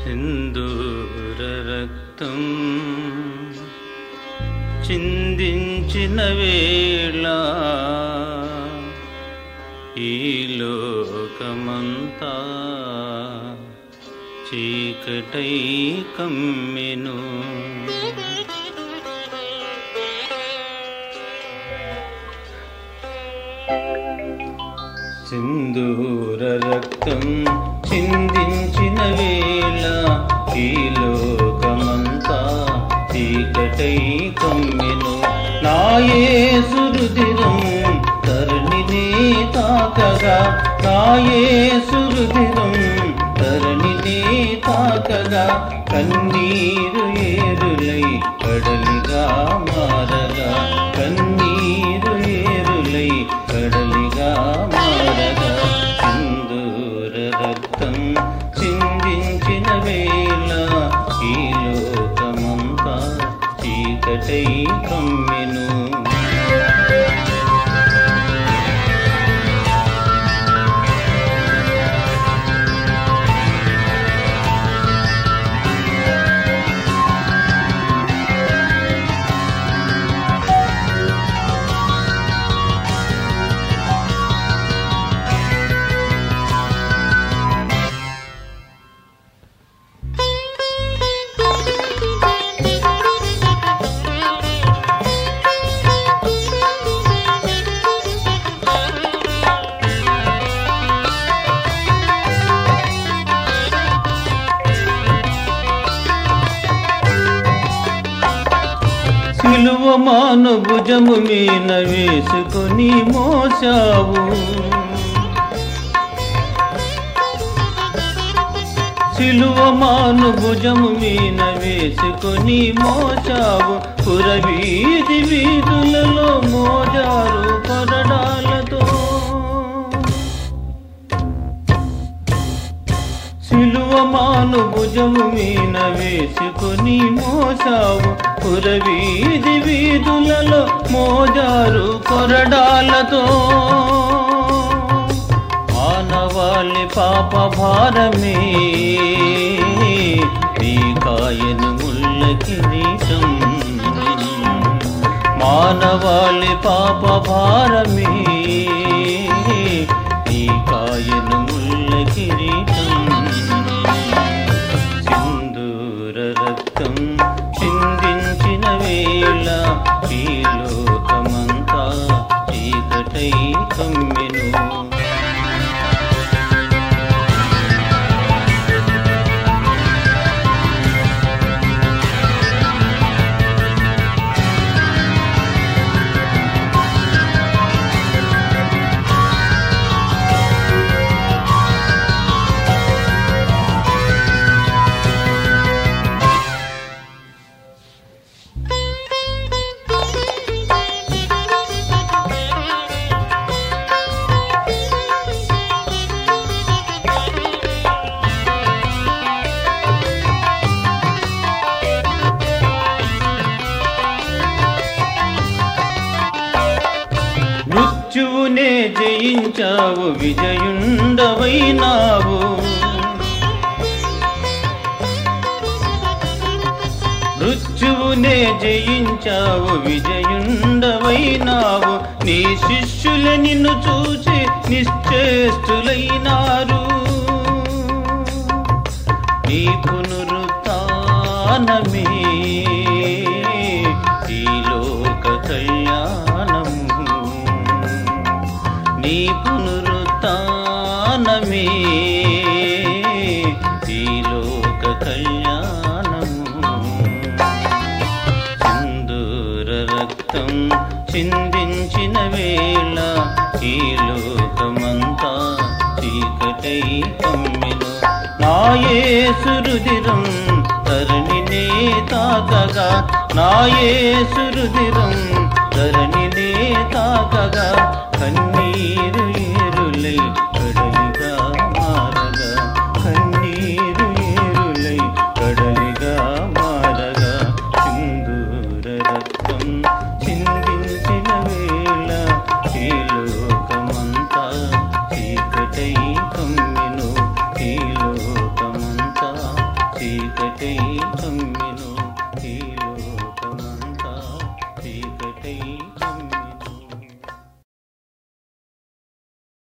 సింధూర రక్తం చిందించిన వేళ ఈ లోకమంతా చీకటై కమ్మెను సింధూర రక్తం చిందించిన వేళ ఈ లోకమంతా చీకటై కమ్మెను నాయే సురుదిరం తరుణినే తాకగా నాయే సురుదిరం తరుణినే తాకగా కన్నీరు ఏరులై కడలిగా మారగా కన్నీరు ఏరులై కడలిగా మారగా సింధూర రక్తం చిందించిన వేళ ఈ లోకమంతా చీకటై కమ్మెను సిలువ మాను భుజము మీన వేసుకొని మోసావు సిలువ మాను భుజము మీన వేసుకొని మోసావు పురవీధి వీధులలో మోజారు కొరడాలతో సిలువ మాను భుజము మీన వేసుకొని మోసావు పురవీధి వీధులలో మోజారు కొరడాలతో మానవాళి పాప భారమే నీ కాయను ముళ్ళ కిరీటం మానవాళి పాప భారమే నీ కాయను ముళ్ళ కిరీటం సింధూర రక్తం చిందించిన వేళ ఈ లోకమంతా చీకటై కమ్మెను మృత్యువునే జయించావు విజయుండవైనావు మృత్యువునే జయించావు విజయుండవైనావు నీ శిష్యుల నిన్ను చూసి నిశ్చేష్టులైనారు నీ పునరుత్నమే ఈ లోక కళ్యాణము నీ పునరుత్నమే ఈ లోక కళ్యాణము సింధూర రక్తం చిందించిన వేళ ఈ లోకమంతా చీకటై కమ్మెను నాయే సురుదిరం తరుణినే తాకగా నాయే సురుదిరం తరుణినే తాకగా కన్నీరు ఏరులై కడలిగా మారగా కన్నీరు ఏరులై కడలిగా మారగా సింధూర రక్తం చిందించిన వేళ ఈ లోకమంతా చీకటై కమ్మెను ఈ లోకమంతా చీకటై కమ్మెను